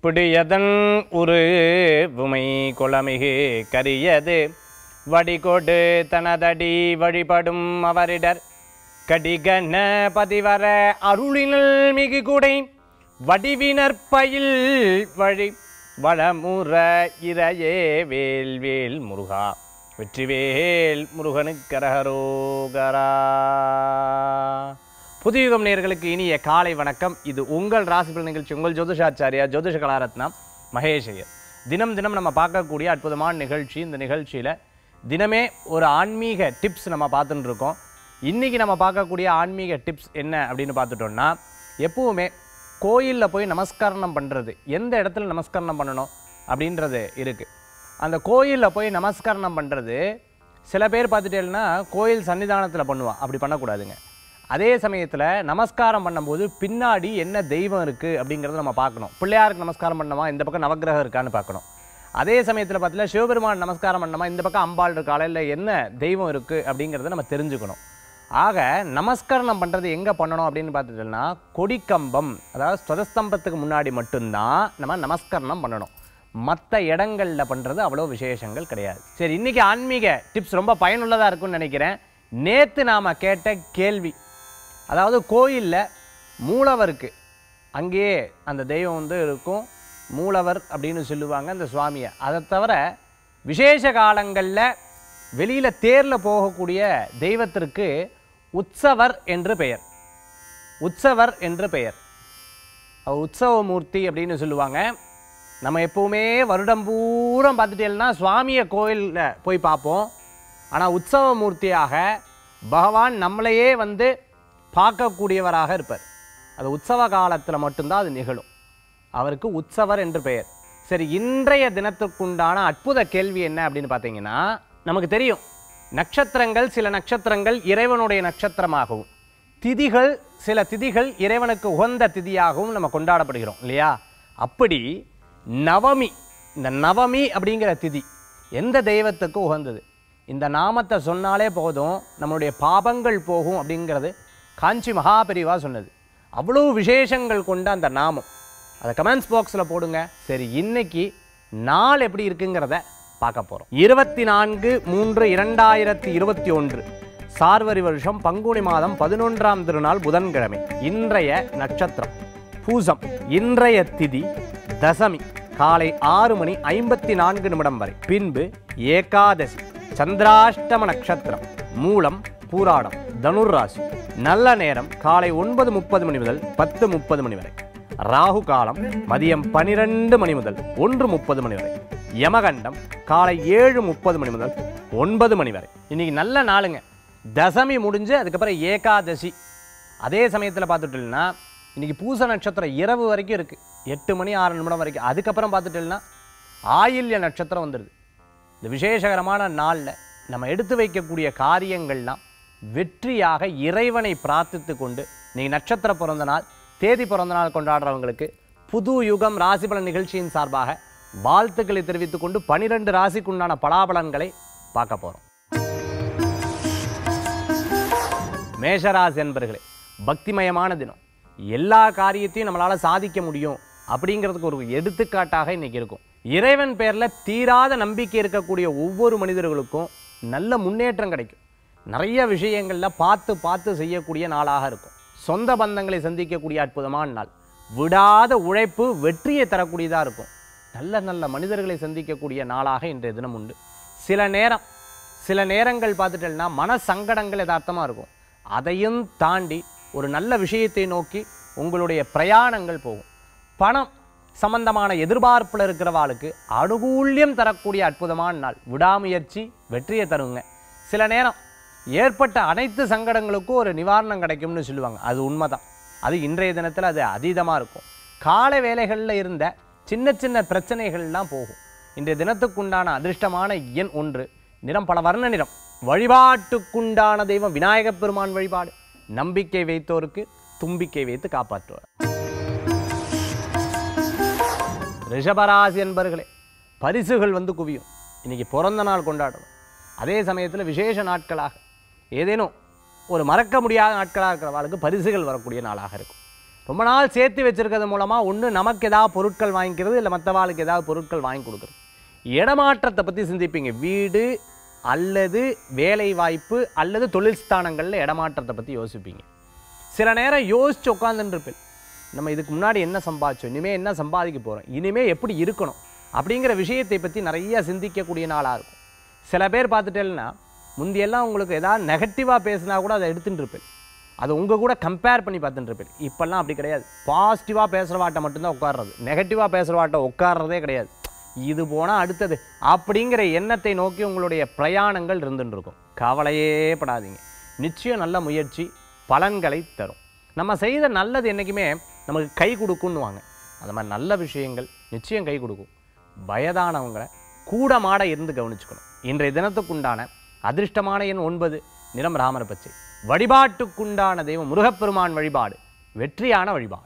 பிடியதன் உரு உமை குளமிகு கரியது வடிகொடு தனதடி வழிபடும் அவரிடர் கடிகன பதிவர அருளினல் மிகு குடை வடிவினர் பயில் வழி வளமுற இரையே வேல் வேல் முருகா வெற்றிவேல் முருகனுக்கரகரோகரா புதியுகம் நேயர்களுக்கு இனிய காலை வணக்கம் இது உங்கள் ராசிபல் நிகழ்ச்சி உங்கள் ஜோதிஷாச்சாரியா ஜோதிஷ கலாரத்னம் மகேஷ் ஐயர் தினம் தினம் நம்ம பார்க்கக்கூடிய அற்புதமான நிகழ்ச்சி இந்த நிகழ்ச்சியில் தினமே ஒரு ஆன்மீக டிப்ஸ் நம்ம பார்த்துட்டு இருக்கோம் இன்றைக்கி நம்ம பார்க்கக்கூடிய ஆன்மீக டிப்ஸ் என்ன அப்படின்னு பார்த்துட்டோம்னா எப்பவுமே கோயிலில் போய் நமஸ்கரணம் பண்ணுறது எந்த இடத்துல நமஸ்கரணம் பண்ணணும் அப்படின்றது இருக்குது அந்த கோயிலில் போய் நமஸ்கரணம் பண்ணுறது சில பேர் பார்த்துட்டேன்னா கோயில் சன்னிதானத்தில் பண்ணுவான் அப்படி பண்ணக்கூடாதுங்க அதே சமயத்தில் நமஸ்காரம் பண்ணும்போது பின்னாடி என்ன தெய்வம் இருக்குது அப்படிங்கிறத நம்ம பார்க்கணும் பிள்ளையாருக்கு நமஸ்காரம் பண்ணணுமா இந்த பக்கம் நவக்கிரகம் இருக்கான்னு பார்க்கணும் அதே சமயத்தில் பார்த்தீங்கன்னா சிவபெருமான் நமஸ்காரம் பண்ணணுமா இந்த பக்கம் அம்பாள் இருக்காளா இல்லை என்ன தெய்வம் இருக்குது அப்படிங்கிறத நம்ம தெரிஞ்சுக்கணும் ஆக நமஸ்கரணம் பண்ணுறது எங்கே பண்ணணும் அப்படின்னு பார்த்துட்டோம்னா கொடிக்கம்பம் அதாவது ஸ்வதஸ்தம்பத்துக்கு முன்னாடி மட்டும்தான் நம்ம நமஸ்கரணம் பண்ணணும் மற்ற இடங்களில் பண்ணுறது அவ்வளோ விசேஷங்கள் கிடையாது சரி இன்றைக்கி ஆன்மீக டிப்ஸ் ரொம்ப பயனுள்ளதாக இருக்கும்னு நினைக்கிறேன் நேற்று நாம் கேட்ட கேள்வி அதாவது கோயிலில் மூலவருக்கு அங்கேயே அந்த தெய்வம் வந்து இருக்கும் மூலவர் அப்படின்னு சொல்லுவாங்க அந்த சுவாமியை அதை தவிர விசேஷ காலங்களில் வெளியில் தேரில் போகக்கூடிய தெய்வத்திற்கு உற்சவர் என்று பெயர் உற்சவர் என்று பெயர் அவர் உற்சவமூர்த்தி அப்படின்னு சொல்லுவாங்க நம்ம எப்போவுமே வருடம் பூரா பார்த்துட்டேன்னா சுவாமியை கோயிலில் போய் பார்ப்போம் ஆனால் உற்சவமூர்த்தியாக பகவான் நம்மளையே வந்து பார்க்கக்கூடியவராக இருப்பார் அது உற்சவ காலத்தில் மட்டும்தான் அது நிகழும் அவருக்கு உற்சவர் என்று பெயர் சரி இன்றைய தினத்துக்குண்டான அற்புத கேள்வி என்ன அப்படின்னு பார்த்தீங்கன்னா நமக்கு தெரியும் நட்சத்திரங்கள் சில நட்சத்திரங்கள் இறைவனுடைய நட்சத்திரமாகவும் திதிகள் சில திதிகள் இறைவனுக்கு உகந்த திதியாகவும் நம்ம கொண்டாடப்படுகிறோம் இல்லையா அப்படி நவமி இந்த நவமி அப்படிங்கிற திதி எந்த தெய்வத்துக்கு உகந்தது இந்த நாமத்தை சொன்னாலே போதும் நம்மளுடைய பாபங்கள் போகும் அப்படிங்கிறது காஞ்சி மகாபெரிவா சொன்னது அவ்வளோ விசேஷங்கள் கொண்ட அந்த நாமம் அதை கமெண்ட்ஸ் பாக்ஸில் போடுங்க சரி இன்னைக்கு நாள் எப்படி இருக்குங்கிறத பார்க்க போகிறோம் இருபத்தி நான்கு மூன்று இரண்டாயிரத்தி இருபத்தி ஒன்று சார்வரி வருஷம் பங்குனி மாதம் பதினொன்றாம் திருநாள் புதன்கிழமை இன்றைய நட்சத்திரம் பூசம் இன்றைய திதி தசமி காலை ஆறு மணி ஐம்பத்தி நான்கு நிமிடம் வரை பின்பு ஏகாதசி சந்திராஷ்டம நட்சத்திரம் மூலம் பூராடம் தனுர் ராசி நல்ல நேரம் காலை ஒன்பது முப்பது மணி முதல் பத்து முப்பது மணி வரை ராகு காலம் மதியம் பனிரெண்டு மணி முதல் ஒன்று முப்பது மணி வரை யமகண்டம் காலை ஏழு முப்பது மணி முதல் ஒன்பது மணி வரை இன்னைக்கு நல்ல நாளுங்க தசமி முடிஞ்சு அதுக்கப்புறம் ஏகாதசி அதே சமயத்தில் பார்த்துட்டோம்னா இன்னைக்கு பூச நட்சத்திரம் இரவு வரைக்கும் இருக்குது எட்டு மணி ஆறு நிமிடம் வரைக்கும் அதுக்கப்புறம் பார்த்துட்டோம்னா ஆயில்ய நட்சத்திரம் வந்துடுது இந்த விசேஷகரமான நாளில் நம்ம எடுத்து வைக்கக்கூடிய காரியங்கள்லாம் வெற்றியாக இறைவனை பிரார்த்தித்து கொண்டு இன்னைக்கு நட்சத்திர பிறந்த நாள் தேதி பிறந்த நாள் கொண்டாடுறவங்களுக்கு புது யுகம் ராசிபலன் நிகழ்ச்சியின் சார்பாக வாழ்த்துக்களை தெரிவித்துக் கொண்டு பனிரெண்டு ராசிக்குண்டான பலாபலன்களை பார்க்க போகிறோம் மேஷராசி என்பர்களே பக்திமயமான தினம் எல்லா காரியத்தையும் நம்மளால் சாதிக்க முடியும் அப்படிங்கிறதுக்கு ஒரு எடுத்துக்காட்டாக இன்னைக்கு இருக்கும் இறைவன் பேரில் தீராத நம்பிக்கை இருக்கக்கூடிய ஒவ்வொரு மனிதர்களுக்கும் நல்ல முன்னேற்றம் கிடைக்கும் நிறைய விஷயங்களில் பார்த்து பார்த்து செய்யக்கூடிய நாளாக இருக்கும் சொந்த பந்தங்களை சந்திக்கக்கூடிய அற்புதமான நாள் விடாத உழைப்பு வெற்றியை தரக்கூடியதாக இருக்கும் நல்ல நல்ல மனிதர்களை சந்திக்கக்கூடிய நாளாக இன்றைய தினம் உண்டு சில நேரம் சில நேரங்கள் பார்த்துட்டேன்னா மன சங்கடங்கள் யதார்த்தமாக இருக்கும் அதையும் தாண்டி ஒரு நல்ல விஷயத்தை நோக்கி உங்களுடைய பிரயாணங்கள் போகும் பணம் சம்பந்தமான எதிர்பார்ப்பில் இருக்கிறவாளுக்கு அனுகூல்யம் தரக்கூடிய அற்புதமான நாள் விடாமுயற்சி வெற்றியை தருங்க சில நேரம் ஏற்பட்ட அனைத்து சங்கடங்களுக்கும் ஒரு நிவாரணம் கிடைக்கும்னு சொல்லுவாங்க அது உண்மைதான் அது இன்றைய தினத்தில் அது அதீதமாக இருக்கும் காலை வேலைகளில் இருந்த சின்ன சின்ன பிரச்சனைகள்லாம் போகும் இன்றைய தினத்துக்குண்டான அதிர்ஷ்டமான எண் ஒன்று நிறம் பல வர்ண நிறம் வழிபாட்டுக்குண்டான தெய்வம் விநாயகப் பெருமான் வழிபாடு நம்பிக்கை வைத்தோருக்கு தும்பிக்கை வைத்து காப்பாற்றுவார் ரிஷபராசி என்பர்களே பரிசுகள் வந்து குவியும் இன்னைக்கு பிறந்த நாள் கொண்டாடணும் அதே சமயத்தில் விசேஷ நாட்களாக ஏதேனும் ஒரு மறக்க முடியாத நாட்களாக இருக்கிறவாளுக்கு பரிசுகள் வரக்கூடிய நாளாக இருக்கும் ரொம்ப நாள் சேர்த்து வச்சிருக்கிறது மூலமாக ஒன்று நமக்கு ஏதாவது பொருட்கள் வாங்கிக்கிறது இல்லை மற்றவாளுக்கு ஏதாவது பொருட்கள் வாங்கி கொடுக்குறது இடமாற்றத்தை பற்றி சிந்திப்பீங்க வீடு அல்லது வேலை வாய்ப்பு அல்லது தொழில் ஸ்தானங்களில் இடமாற்றத்தை பற்றி யோசிப்பீங்க சில நேரம் யோசிச்சு உட்காந்துருப்பேன் நம்ம இதுக்கு முன்னாடி என்ன சம்பாதிச்சோம் இனிமேல் என்ன சம்பாதிக்க போகிறோம் இனிமேல் எப்படி இருக்கணும் அப்படிங்கிற விஷயத்தை பற்றி நிறைய சிந்திக்கக்கூடிய நாளாக இருக்கும் சில பேர் பார்த்துட்டேன்னா முந்தியெல்லாம் உங்களுக்கு ஏதாவது நெகட்டிவாக பேசினா கூட அதை எடுத்துட்டு இருப்பேன் அதை உங்கள் கூட கம்பேர் பண்ணி பார்த்துட்டு இருப்பேன் இப்போல்லாம் அப்படி கிடையாது பாசிட்டிவாக பேசுகிறவாட்ட மட்டும்தான் உட்கார்றது நெகட்டிவாக பேசுகிறவாட்ட உட்கார்றதே கிடையாது இது போனால் அடுத்தது அப்படிங்கிற எண்ணத்தை நோக்கி உங்களுடைய பிரயாணங்கள் இருந்துட்டு இருக்கும் கவலையே படாதீங்க நிச்சயம் நல்ல முயற்சி பலன்களை தரும் நம்ம செய்த நல்லது என்றைக்குமே நமக்கு கை கொடுக்குன்னுவாங்க அந்த மாதிரி நல்ல விஷயங்கள் நிச்சயம் கை கொடுக்கும் வயதானவங்களை கூட மாட இருந்து கவனிச்சுக்கணும் இன்றைய தினத்துக்குண்டான அதிர்ஷ்டமான எண் ஒன்பது நிறம் ராமர பச்சை வழிபாட்டுக்குண்டான தெய்வம் முருகப்பெருமான் வழிபாடு வெற்றியான வழிபாடு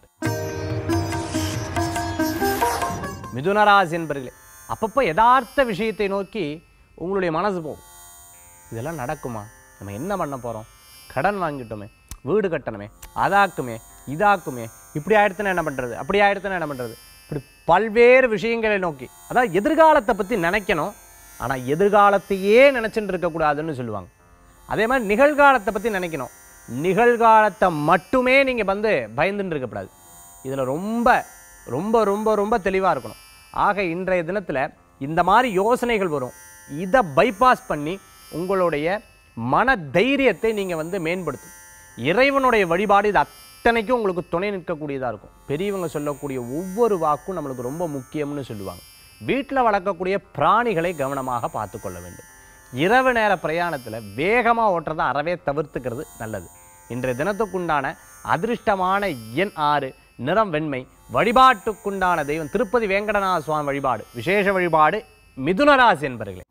மிதுனராசி என்பர்களே அப்பப்போ யதார்த்த விஷயத்தை நோக்கி உங்களுடைய மனசு போகும் இதெல்லாம் நடக்குமா நம்ம என்ன பண்ண போகிறோம் கடன் வாங்கிட்டோமே வீடு கட்டணுமே அதாக்குமே இதாக்குமே இப்படி ஆயிடுத்துனா என்ன பண்ணுறது அப்படி ஆயிடுத்துனா என்ன பண்ணுறது இப்படி பல்வேறு விஷயங்களை நோக்கி அதாவது எதிர்காலத்தை பற்றி நினைக்கணும் ஆனால் எதிர்காலத்தையே நினச்சிட்டு இருக்கக்கூடாதுன்னு சொல்லுவாங்க அதே மாதிரி நிகழ்காலத்தை பற்றி நினைக்கணும் நிகழ்காலத்தை மட்டுமே நீங்கள் வந்து பயந்துட்டு இருக்கக்கூடாது இதில் ரொம்ப ரொம்ப ரொம்ப ரொம்ப தெளிவாக இருக்கணும் ஆக இன்றைய தினத்தில் இந்த மாதிரி யோசனைகள் வரும் இதை பைபாஸ் பண்ணி உங்களுடைய மன தைரியத்தை நீங்கள் வந்து மேம்படுத்தும் இறைவனுடைய வழிபாடு இது அத்தனைக்கும் உங்களுக்கு துணை நிற்கக்கூடியதாக இருக்கும் பெரியவங்க சொல்லக்கூடிய ஒவ்வொரு வாக்கும் நம்மளுக்கு ரொம்ப முக்கியம்னு சொல்லுவாங்க வீட்டில் வளர்க்கக்கூடிய பிராணிகளை கவனமாக பார்த்து கொள்ள வேண்டும் இரவு நேர பிரயாணத்தில் வேகமாக ஓட்டுறதை அறவே தவிர்த்துக்கிறது நல்லது இன்றைய தினத்துக்குண்டான அதிர்ஷ்டமான எண் ஆறு நிறம் வெண்மை வழிபாட்டுக்குண்டான தெய்வம் திருப்பதி வேங்கடநாத சுவாமி வழிபாடு விசேஷ வழிபாடு மிதுனராசி என்பர்களே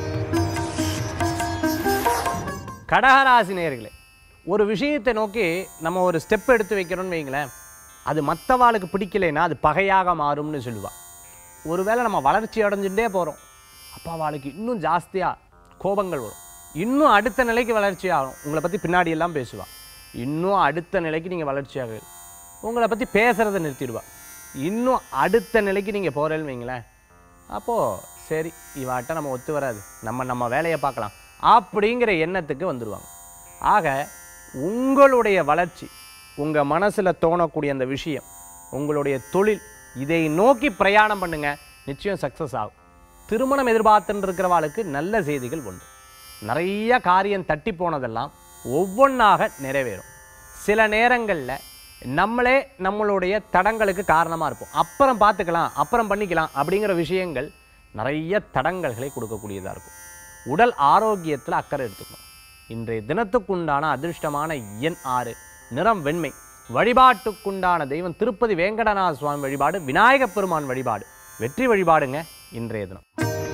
கடகராசி நேயர்களே ஒரு விஷயத்தை நோக்கி நம்ம ஒரு ஸ்டெப் எடுத்து வைக்கிறோம்னு வைங்களேன் அது மற்றவாளுக்கு பிடிக்கலைன்னா அது பகையாக மாறும்னு சொல்லுவாள் ஒருவேளை நம்ம வளர்ச்சி அடைஞ்சுட்டே போகிறோம் அப்பா அவளுக்கு இன்னும் ஜாஸ்தியாக கோபங்கள் வரும் இன்னும் அடுத்த நிலைக்கு வளர்ச்சி ஆகும் உங்களை பற்றி பின்னாடி எல்லாம் பேசுவாள் இன்னும் அடுத்த நிலைக்கு நீங்கள் வளர்ச்சியாக உங்களை பற்றி பேசுகிறத நிறுத்திடுவா இன்னும் அடுத்த நிலைக்கு நீங்கள் போகிறேன்னு வைங்களேன் அப்போது சரி இவாட்ட நம்ம ஒத்து வராது நம்ம நம்ம வேலையை பார்க்கலாம் அப்படிங்கிற எண்ணத்துக்கு வந்துடுவாங்க ஆக உங்களுடைய வளர்ச்சி உங்கள் மனசில் தோணக்கூடிய அந்த விஷயம் உங்களுடைய தொழில் இதை நோக்கி பிரயாணம் பண்ணுங்க நிச்சயம் சக்ஸஸ் ஆகும் திருமணம் எதிர்பார்த்துன்னு இருக்கிறவாளுக்கு நல்ல செய்திகள் உண்டு நிறைய காரியம் தட்டி போனதெல்லாம் ஒவ்வொன்றாக நிறைவேறும் சில நேரங்களில் நம்மளே நம்மளுடைய தடங்களுக்கு காரணமாக இருப்போம் அப்புறம் பார்த்துக்கலாம் அப்புறம் பண்ணிக்கலாம் அப்படிங்கிற விஷயங்கள் நிறைய தடங்கல்களை கொடுக்கக்கூடியதாக இருக்கும் உடல் ஆரோக்கியத்தில் அக்கறை எடுத்துக்கணும் இன்றைய தினத்துக்குண்டான அதிர்ஷ்டமான எண் ஆறு நிறம் வெண்மை வழிபாட்டுக்குண்டான தெய்வம் திருப்பதி வேங்கடநாத சுவாமி வழிபாடு விநாயகப் பெருமான் வழிபாடு வெற்றி வழிபாடுங்க இன்றைய தினம்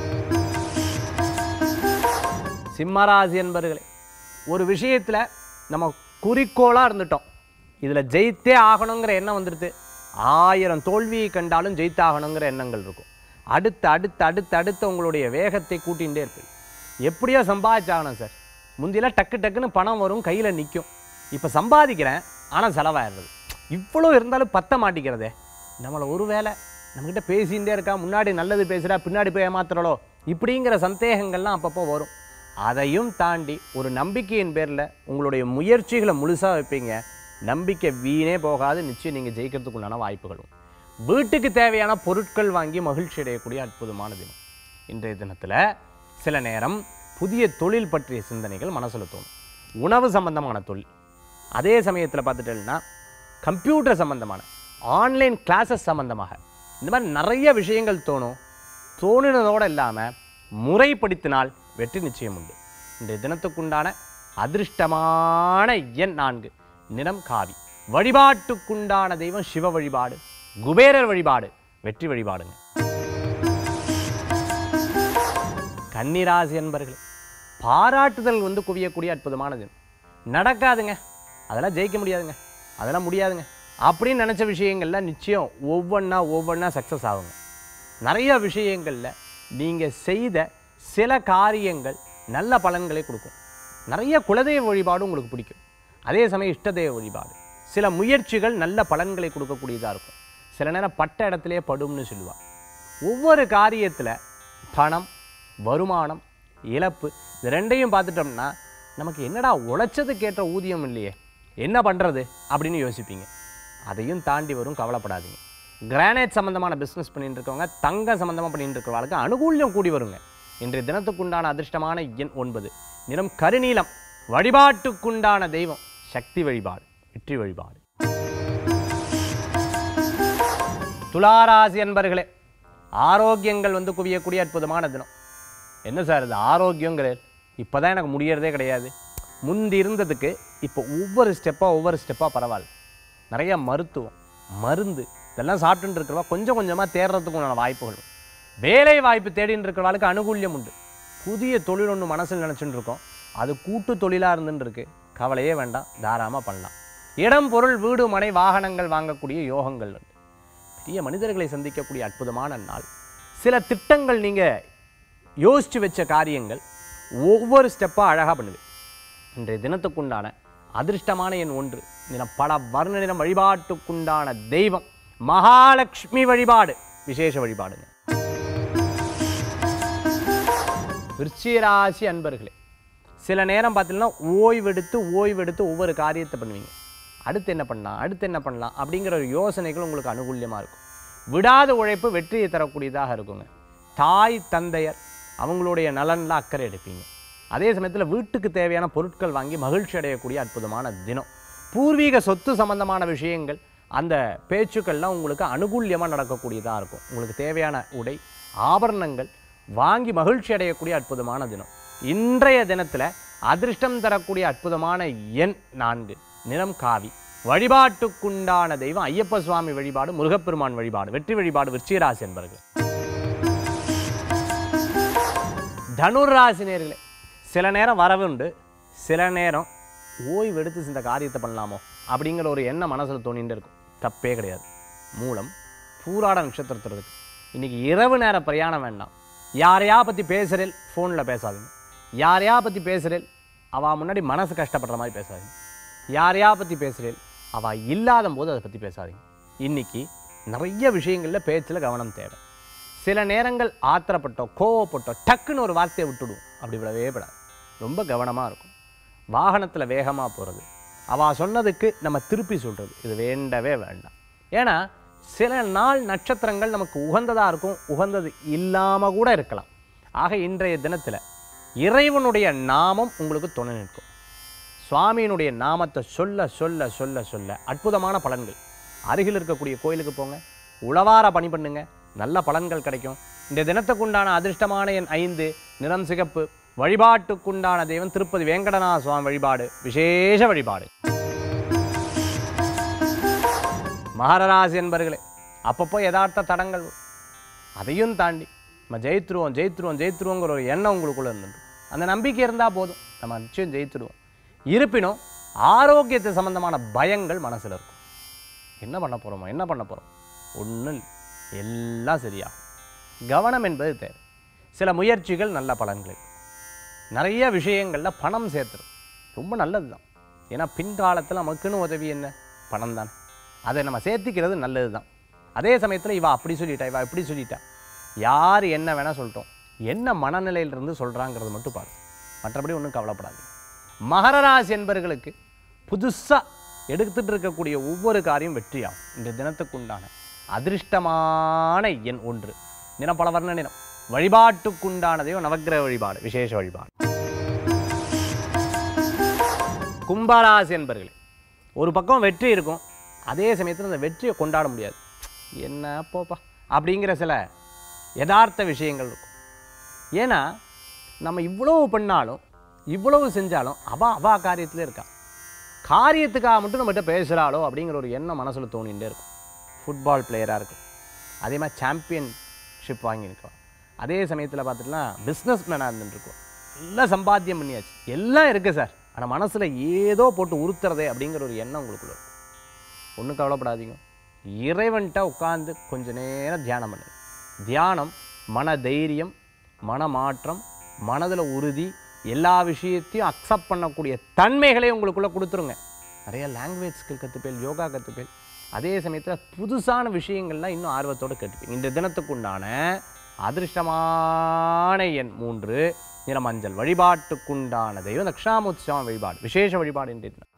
சிம்மராசி என்பர்களே ஒரு விஷயத்தில் நம்ம குறிக்கோளாக இருந்துட்டோம் இதில் ஜெயித்தே ஆகணுங்கிற எண்ணம் வந்துடுது ஆயிரம் தோல்வியை கண்டாலும் ஜெயித்தாகணுங்கிற எண்ணங்கள் இருக்கும் அடுத்து அடுத்து அடுத்து அடுத்து உங்களுடைய வேகத்தை கூட்டிகிட்டே இருப்பீங்க எப்படியோ சம்பாதிச்சாகணும் சார் முந்தியெல்லாம் டக்கு டக்குன்னு பணம் வரும் கையில் நிற்கும் இப்போ சம்பாதிக்கிறேன் ஆனால் செலவாயிடுறது இவ்வளோ இருந்தாலும் பத்த மாட்டிக்கிறதே நம்மளை ஒரு வேளை நம்மக்கிட்ட பேசிகிட்டே இருக்கா முன்னாடி நல்லது பேசுகிறா பின்னாடி போய் ஏமாத்துறாளோ இப்படிங்கிற சந்தேகங்கள்லாம் அப்பப்போ வரும் அதையும் தாண்டி ஒரு நம்பிக்கையின் பேரில் உங்களுடைய முயற்சிகளை முழுசாக வைப்பீங்க நம்பிக்கை வீணே போகாது நிச்சயம் நீங்கள் ஜெயிக்கிறதுக்குண்டான வாய்ப்புகளும் வீட்டுக்கு தேவையான பொருட்கள் வாங்கி மகிழ்ச்சி அடையக்கூடிய அற்புதமான தினம் இன்றைய தினத்தில் சில நேரம் புதிய தொழில் பற்றிய சிந்தனைகள் மனசில் தோணும் உணவு சம்பந்தமான தொழில் அதே சமயத்தில் பார்த்துட்டேன்னா கம்ப்யூட்டர் சம்பந்தமான ஆன்லைன் கிளாஸஸ் சம்பந்தமாக இந்த மாதிரி நிறைய விஷயங்கள் தோணும் தோணினதோடு இல்லாமல் முறைப்படுத்தினால் வெற்றி நிச்சயம் உண்டு இன்றைய தினத்துக்குண்டான அதிர்ஷ்டமான எண் நான்கு நிறம் காவி வழிபாட்டுக்குண்டான தெய்வம் சிவ வழிபாடு குபேரர் வழிபாடு வெற்றி வழிபாடுங்க கன்னிராசி என்பர்களே பாராட்டுதல் வந்து குவியக்கூடிய அற்புதமான தினம் நடக்காதுங்க அதெல்லாம் ஜெயிக்க முடியாதுங்க அதெல்லாம் முடியாதுங்க அப்படின்னு நினச்ச விஷயங்கள்ல நிச்சயம் ஒவ்வொன்றா ஒவ்வொன்றா சக்ஸஸ் ஆகுங்க நிறைய விஷயங்களில் நீங்கள் செய்த சில காரியங்கள் நல்ல பலன்களை கொடுக்கும் நிறைய குலதெய்வ வழிபாடு உங்களுக்கு பிடிக்கும் அதே சமயம் இஷ்டதெய்வ வழிபாடு சில முயற்சிகள் நல்ல பலன்களை கொடுக்கக்கூடியதாக இருக்கும் சில நேரம் பட்ட இடத்துலையே படும்னு சொல்லுவாள் ஒவ்வொரு காரியத்தில் பணம் வருமானம் இழப்பு இது ரெண்டையும் பார்த்துட்டோம்னா நமக்கு என்னடா உழைச்சதுக்கேற்ற ஊதியம் இல்லையே என்ன பண்ணுறது அப்படின்னு யோசிப்பீங்க அதையும் தாண்டி வரும் கவலைப்படாதீங்க கிரானைட் சம்மந்தமான பிஸ்னஸ் பண்ணிட்டு இருக்கவங்க தங்கம் சம்மந்தமாக பண்ணிட்டு இருக்கிறவங்களுக்கு அனுகூல்யம் கூடி வருங்க இன்றைய தினத்துக்குண்டான அதிர்ஷ்டமான எண் ஒன்பது நிறம் கருநீலம் வழிபாட்டுக்குண்டான தெய்வம் சக்தி வழிபாடு வெற்றி வழிபாடு துளாராசி அன்பர்களே ஆரோக்கியங்கள் வந்து குவியக்கூடிய அற்புதமான தினம் என்ன சார் இது ஆரோக்கியங்கிறது இப்போ தான் எனக்கு முடியறதே கிடையாது முந்தி இருந்ததுக்கு இப்போ ஒவ்வொரு ஸ்டெப்பாக ஒவ்வொரு ஸ்டெப்பாக பரவாயில்ல நிறைய மருத்துவம் மருந்து இதெல்லாம் சாப்பிட்டுட்டு இருக்கிறவா கொஞ்சம் கொஞ்சமாக தேடுறதுக்கு உண்டான வாய்ப்புகள் உண்டு. வேலை வாய்ப்பு தேடின்னு இருக்கிறவாளுக்கு அனுகூல்யம் உண்டு புதிய தொழில் ஒன்று மனசில் நினச்சிட்டு இருக்கோம் அது கூட்டு தொழிலாக இருந்துட்டு இருக்கு கவலையே வேண்டாம் தாராளமாக பண்ணலாம் இடம் பொருள் வீடு மனை வாகனங்கள் வாங்கக்கூடிய யோகங்கள் உண்டு பெரிய மனிதர்களை சந்திக்கக்கூடிய அற்புதமான நாள் சில திட்டங்கள் நீங்கள் யோசித்து வச்ச காரியங்கள் ஒவ்வொரு ஸ்டெப்பாக அழகாக பண்ணுது இன்றைய தினத்துக்குண்டான அதிர்ஷ்டமான எண் ஒன்று நிறம் பல வர்ண நிறம் வழிபாட்டுக்குண்டான தெய்வம் மகாலட்சுமி வழிபாடு விசேஷ வழிபாடுங்க விருச்சிகராசி அன்பர்களே சில நேரம் பார்த்தீங்கன்னா ஓய்வெடுத்து ஓய்வெடுத்து ஒவ்வொரு காரியத்தை பண்ணுவீங்க அடுத்து என்ன பண்ணலாம் அடுத்து என்ன பண்ணலாம் அப்படிங்கிற ஒரு யோசனைகள் உங்களுக்கு அனுகூல்யமாக இருக்கும் விடாத உழைப்பு வெற்றியை தரக்கூடியதாக இருக்குங்க தாய் தந்தையர் அவங்களுடைய நலனில் அக்கறை எடுப்பீங்க அதே சமயத்தில் வீட்டுக்கு தேவையான பொருட்கள் வாங்கி மகிழ்ச்சி அடையக்கூடிய அற்புதமான தினம் பூர்வீக சொத்து சம்பந்தமான விஷயங்கள் அந்த பேச்சுக்கள்லாம் உங்களுக்கு அனுகூல்யமாக நடக்கக்கூடியதாக இருக்கும் உங்களுக்கு தேவையான உடை ஆபரணங்கள் வாங்கி மகிழ்ச்சி அடையக்கூடிய அற்புதமான தினம் இன்றைய தினத்தில் அதிர்ஷ்டம் தரக்கூடிய அற்புதமான எண் நான்கு நிறம் காவி வழிபாட்டுக்குண்டான தெய்வம் ஐயப்ப சுவாமி வழிபாடு முருகப்பெருமான் வழிபாடு வெற்றி வழிபாடு விருச்சிகராசி என்பர்கள் தனுராசி நேர்களே சில நேரம் வரவு உண்டு சில நேரம் ஓய்வு எடுத்து இந்த காரியத்தை பண்ணலாமோ அப்படிங்கிற ஒரு எண்ணம் மனசில் தோணிட்டு இருக்கும் தப்பே கிடையாது மூலம் பூராட நட்சத்திரத்தில் இருக்கு இன்னைக்கு இரவு நேர பிரயாணம் வேண்டாம் யாரையா பற்றி பேசுகிறேன் ஃபோனில் பேசாதீங்க யாரையா பற்றி பேசுகிறேன் அவள் முன்னாடி மனசு கஷ்டப்படுற மாதிரி பேசாதீங்க யாரையா பற்றி பேசுகிறேன் அவள் இல்லாத போது அதை பற்றி பேசாதீங்க இன்னைக்கு நிறைய விஷயங்களில் பேச்சில் கவனம் தேவை சில நேரங்கள் ஆத்திரப்பட்டோ கோவப்பட்டோ டக்குன்னு ஒரு வார்த்தையை விட்டுடுவோம் அப்படி விடவே விடாது ரொம்ப கவனமாக இருக்கும் வாகனத்தில் வேகமாக போகிறது அவள் சொன்னதுக்கு நம்ம திருப்பி சொல்கிறது இது வேண்டவே வேண்டாம் ஏன்னா சில நாள் நட்சத்திரங்கள் நமக்கு உகந்ததாக இருக்கும் உகந்தது இல்லாமல் கூட இருக்கலாம் ஆக இன்றைய தினத்தில் இறைவனுடைய நாமம் உங்களுக்கு துணை நிற்கும் சுவாமியினுடைய நாமத்தை சொல்ல சொல்ல சொல்ல சொல்ல அற்புதமான பலன்கள் அருகில் இருக்கக்கூடிய கோயிலுக்கு போங்க உழவார பணி பண்ணுங்க நல்ல பலன்கள் கிடைக்கும் இந்த தினத்துக்குண்டான அதிர்ஷ்டமான எண் ஐந்து நிறம் சிகப்பு வழிபாட்டுக்குண்டான தெய்வம் திருப்பதி வேங்கடநாத சுவாமி வழிபாடு விசேஷ வழிபாடு மகரராசி என்பர்களே அப்பப்போ யதார்த்த தடங்கள் வரும். அதையும் தாண்டி நம்ம ஜெயித்துருவோம் ஜெயித்துருவோம் ஜெயித்துருவோங்கிற ஒரு எண்ணம் உங்களுக்குள்ள இருந்துட்டு அந்த நம்பிக்கை இருந்தால் போதும் நம்ம நிச்சயம் ஜெயித்துடுவோம் இருப்பினும் ஆரோக்கியத்தை சம்பந்தமான பயங்கள் மனசில் இருக்கும் என்ன பண்ண போகிறோமோ என்ன பண்ண போகிறோம் ஒன்றும் எல்லாம் சரியாகும் கவனம் என்பது தேவை சில முயற்சிகள் நல்ல பலன்களை கொடுக்கும். நிறைய விஷயங்களில் பணம் சேர்த்துரும் ரொம்ப நல்லது தான் ஏன்னா பின்காலத்தில் நமக்குன்னு உதவி என்ன பணம் தானே அதை நம்ம சேர்த்திக்கிறது நல்லது தான் அதே சமயத்தில் இவா அப்படி சொல்லிட்டா இவா இப்படி சொல்லிட்டா யார் என்ன வேணால் சொல்லிட்டோம் என்ன மனநிலையிலிருந்து சொல்கிறாங்கிறது மட்டும் பாரு மற்றபடி ஒன்றும் கவலைப்படாது மகர ராசி என்பவர்களுக்கு புதுசாக எடுத்துட்டு இருக்கக்கூடிய ஒவ்வொரு காரியம் வெற்றியாகும் இந்த தினத்துக்குண்டான அதிர்ஷ்டமான எண் ஒன்று நிறம் பல வர்ண நிறம் வழிபாட்டுக்குண்டானதையோ நவக்கிரக வழிபாடு விசேஷ வழிபாடு கும்பராசி என்பர்களே ஒரு பக்கம் வெற்றி இருக்கும் அதே சமயத்தில் அந்த வெற்றியை கொண்டாட முடியாது என்ன போப்பா அப்படிங்கிற சில யதார்த்த விஷயங்கள் இருக்கும் ஏன்னா நம்ம இவ்வளவு பண்ணாலும் இவ்வளவு செஞ்சாலும் அவ அவா காரியத்தில் இருக்கா காரியத்துக்காக மட்டும் நம்மகிட்ட பேசுகிறாளோ அப்படிங்கிற ஒரு எண்ணம் மனசில் தோணிகிட்டே இருக்கும் ஃபுட்பால் பிளேயராக இருக்கும் அதே மாதிரி சாம்பியன்ஷிப் வாங்கியிருக்கோம் அதே சமயத்தில் பார்த்துட்டுனா பிஸ்னஸ் மேனாக இருந்துருக்கோம் எல்லாம் சம்பாத்தியம் பண்ணியாச்சு எல்லாம் இருக்குது சார் ஆனால் மனசில் ஏதோ போட்டு உறுத்துறதே அப்படிங்கிற ஒரு எண்ணம் உங்களுக்குள்ள இருக்கும் ஒன்றும் கவலைப்படாதீங்க இறைவன்கிட்ட உட்கார்ந்து கொஞ்ச நேரம் தியானம் பண்ணுங்க தியானம் மன தைரியம் மன மாற்றம் மனதில் உறுதி எல்லா விஷயத்தையும் அக்செப்ட் பண்ணக்கூடிய தன்மைகளை உங்களுக்குள்ளே கொடுத்துருங்க நிறைய லாங்குவேஜ் ஸ்கில் கற்றுப்பேன் யோகா கற்றுப்பேன் அதே சமயத்தில் புதுசான விஷயங்கள்லாம் இன்னும் ஆர்வத்தோடு கற்றுப்பேன் இந்த தினத்துக்குண்டான அதிர்ஷ்டமான எண் மூன்று நிறமஞ்சள் வழிபாட்டுக்குண்டான தெய்வம் தக்ஷாமுத்சவம் வழிபாடு விசேஷ வழிபாடு இன்றைய தினம்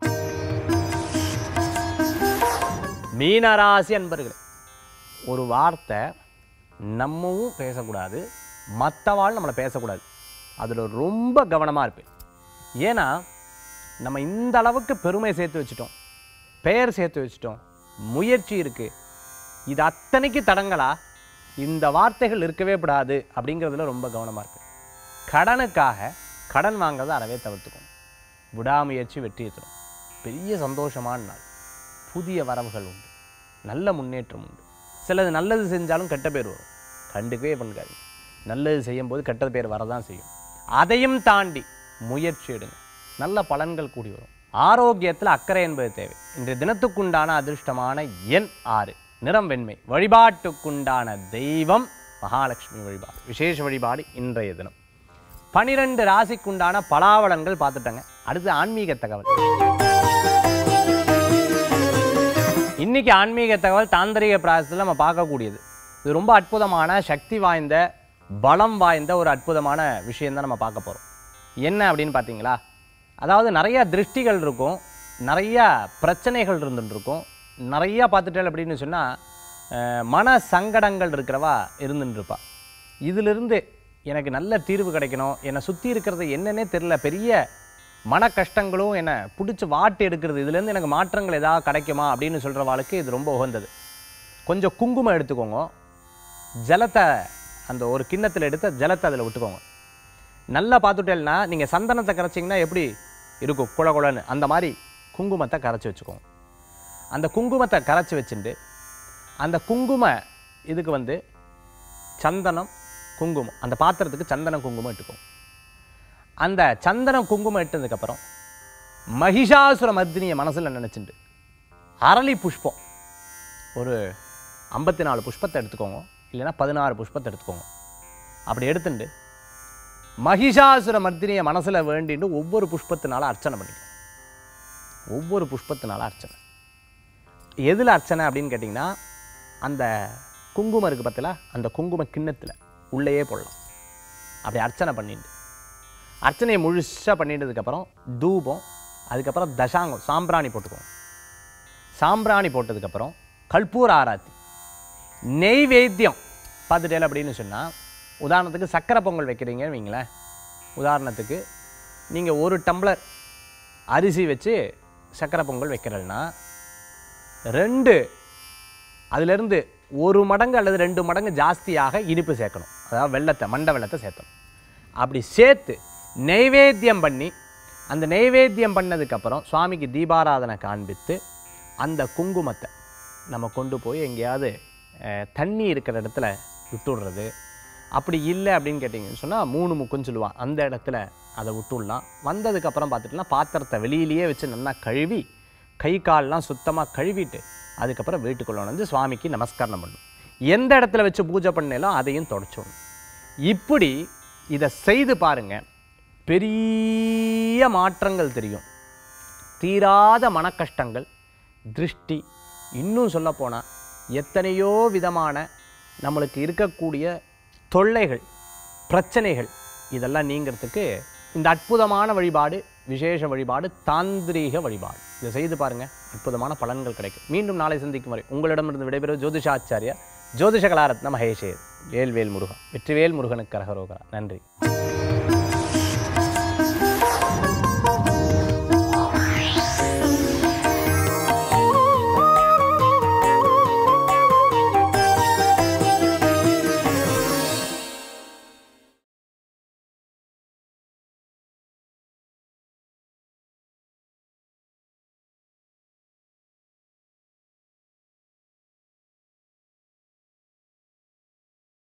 மீனராசி அன்பர்களே ஒரு வார்த்தை நம்மவும் பேசக்கூடாது மற்றவாள் நம்மளை பேசக்கூடாது அதில் ரொம்ப கவனமாக இருப்பேன் ஏன்னா நம்ம இந்த அளவுக்கு பெருமை சேர்த்து வச்சுட்டோம் பெயர் சேர்த்து வச்சுட்டோம் முயற்சி இருக்குது இது அத்தனைக்கு தடங்களா இந்த வார்த்தைகள் இருக்கவே கூடாது அப்படிங்கிறதுல ரொம்ப கவனமாக இருப்பேன் கடனுக்காக கடன் வாங்குறதை அறவே தவிர்த்துக்கணும் விடாமுயற்சி வெற்றியை தரும் பெரிய சந்தோஷமான நாள் புதிய வரவுகள் உண்டு நல்ல முன்னேற்றம் உண்டு சிலது நல்லது செஞ்சாலும் கெட்ட பேர் வரும் கண்டுக்கவே பண்ணுக்காது நல்லது செய்யும்போது கெட்ட பேர் வரதான் செய்யும் அதையும் தாண்டி முயற்சி எடுங்க நல்ல பலன்கள் கூடி வரும் ஆரோக்கியத்தில் அக்கறை என்பது தேவை இன்றைய தினத்துக்குண்டான அதிர்ஷ்டமான எண் ஆறு நிறம் வெண்மை வழிபாட்டுக்குண்டான தெய்வம் மகாலட்சுமி வழிபாடு விசேஷ வழிபாடு இன்றைய தினம் பனிரெண்டு ராசிக்குண்டான பலாவலன்கள் பார்த்துட்டங்க அடுத்து ஆன்மீக தகவல் இன்னைக்கு ஆன்மீக தகவல் தாந்திரிக பிராசத்தில் நம்ம பார்க்கக்கூடியது இது ரொம்ப அற்புதமான சக்தி வாய்ந்த பலம் வாய்ந்த ஒரு அற்புதமான விஷயம் தான் நம்ம பார்க்க போகிறோம் என்ன அப்படின்னு பார்த்தீங்களா அதாவது நிறைய திருஷ்டிகள் இருக்கும் நிறைய பிரச்சனைகள் இருந்துட்டு இருக்கும் நிறைய பார்த்துட்டேன் அப்படின்னு சொன்னால் மன சங்கடங்கள் இருக்கிறவா இருந்துட்டு இருப்பா இதிலிருந்து எனக்கு நல்ல தீர்வு கிடைக்கணும் என்னை சுற்றி இருக்கிறது என்னன்னே தெரில பெரிய மன கஷ்டங்களும் என்னை பிடிச்சி வாட்டு எடுக்கிறது இதுலேருந்து எனக்கு மாற்றங்கள் ஏதாவது கிடைக்குமா அப்படின்னு சொல்கிறவாளுக்கு இது ரொம்ப உகந்தது கொஞ்சம் குங்குமம் எடுத்துக்கோங்க ஜலத்தை அந்த ஒரு கிண்ணத்தில் எடுத்து ஜலத்தை அதில் விட்டுக்கோங்க நல்லா பார்த்துட்டேன்னா நீங்கள் சந்தனத்தை கரைச்சிங்கன்னா எப்படி இருக்கும் குழ குழன்னு அந்த மாதிரி குங்குமத்தை கரைச்சி வச்சுக்கோங்க அந்த குங்குமத்தை கரைச்சி வச்சுட்டு அந்த குங்கும இதுக்கு வந்து சந்தனம் குங்குமம் அந்த பாத்திரத்துக்கு சந்தனம் குங்குமம் இட்டுக்கோங்க அந்த சந்தனம் குங்குமம் இட்டதுக்கப்புறம் மகிஷாசுர மர்தினியை மனசில் நினச்சிண்டு அரளி புஷ்பம் ஒரு ஐம்பத்தி நாலு புஷ்பத்தை எடுத்துக்கோங்க இல்லைன்னா பதினாறு புஷ்பத்தை எடுத்துக்கோங்க அப்படி எடுத்துட்டு மகிஷாசுர மர்தினியை மனசில் வேண்டிட்டு ஒவ்வொரு புஷ்பத்தினால அர்ச்சனை பண்ணிக்கணும் ஒவ்வொரு புஷ்பத்தினால அர்ச்சனை எதில் அர்ச்சனை அப்படின்னு கேட்டிங்கன்னா அந்த குங்குமம் இருக்குது பார்த்தீங்களா அந்த குங்கும கிண்ணத்தில் உள்ளேயே போடலாம் அப்படி அர்ச்சனை பண்ணிட்டு அர்ச்சனையை முழுசாக பண்ணிட்டதுக்கப்புறம் தூபம் அதுக்கப்புறம் தசாங்கம் சாம்பிராணி போட்டுக்குவோம் சாம்பிராணி போட்டதுக்கப்புறம் கற்பூர ஆராத்தி நெய்வேத்தியம் பார்த்துட்டேன் அப்படின்னு சொன்னால் உதாரணத்துக்கு சக்கரை பொங்கல் வைக்கிறீங்கன்னு வைங்களேன் உதாரணத்துக்கு நீங்கள் ஒரு டம்ளர் அரிசி வச்சு சக்கரை பொங்கல் வைக்கிறதுனா ரெண்டு அதிலிருந்து ஒரு மடங்கு அல்லது ரெண்டு மடங்கு ஜாஸ்தியாக இனிப்பு சேர்க்கணும் அதாவது வெள்ளத்தை மண்டை வெள்ளத்தை சேர்த்தணும் அப்படி சேர்த்து நெய்வேத்தியம் பண்ணி அந்த நெய்வேத்தியம் பண்ணதுக்கப்புறம் சுவாமிக்கு தீபாராதனை காண்பித்து அந்த குங்குமத்தை நம்ம கொண்டு போய் எங்கேயாவது அஹ், தண்ணி இருக்கிற இடத்துல விட்டுடுறது அப்படி இல்லை அப்படின்னு கேட்டிங்கன்னு சொன்னால் மூணு முக்குன்னு சொல்லுவான் அந்த இடத்துல அதை விட்டுடலாம் வந்ததுக்கப்புறம் பார்த்துட்டுனா பாத்திரத்தை வெளியிலேயே வச்சு நல்லா கழுவி கை கால்லாம் சுத்தமாக கழுவிட்டு அதுக்கப்புறம் வீட்டுக்குள்ள வந்து சுவாமிக்கு நமஸ்காரம் பண்ணணும் எந்த இடத்துல வச்சு பூஜை பண்ணாலும் அதையும் தொடச்சிடணும் இப்படி இதை செய்து பாருங்க பெரிய மாற்றங்கள் தெரியும் தீராத மனக்கஷ்டங்கள் திருஷ்டி இன்னும் சொல்லப்போனால் எத்தனையோ விதமான நம்மளுக்கு இருக்கக்கூடிய தொல்லைகள் பிரச்சனைகள் இதெல்லாம் நீங்கிறதுக்கு இந்த அற்புதமான வழிபாடு விசேஷ வழிபாடு தாந்திரீக வழிபாடு இதை செய்து பாருங்க அற்புதமான பலன்கள் கிடைக்கும் மீண்டும் நாளை சந்திக்கும் வரை உங்களிடமிருந்து விடைபெறும் ஜோதிஷாச்சாரியா ஜோதிஷ கலாரத்ன மகேஷே வேல்வேல் முருகன் வெற்றிவேல் முருகனுக்கு கரகரோகரா நன்றி